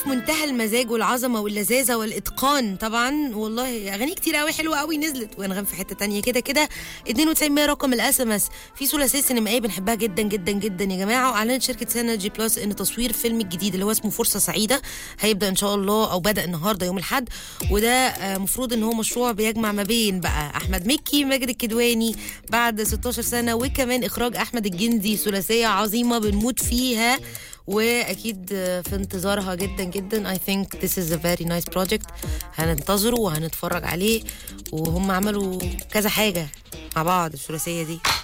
في منتهى المزاج والعظمه واللذاذه والاتقان طبعا والله اغاني كتير قوي حلوه قوي نزلت وانغام في حته تانية كده كده 92 رقم الاس ام اس في ثلاثيه سينمائيه بنحبها جدا جدا جدا يا جماعه واعلنت شركه سينرجي بلس ان تصوير فيلم الجديد اللي هو اسمه فرصه سعيده هيبدا ان شاء الله او بدا النهارده يوم الاحد وده آه، مفروض ان هو مشروع بيجمع ما بين بقى احمد مكي ماجد الكدواني بعد 16 سنه وكمان اخراج احمد الجندي ثلاثيه عظيمه بنموت فيها واكيد في انتظارها جدا جدا I think this is a very nice project هننتظره وهنتفرج عليه وهم عملوا كذا حاجه مع بعض الثلاثيه دي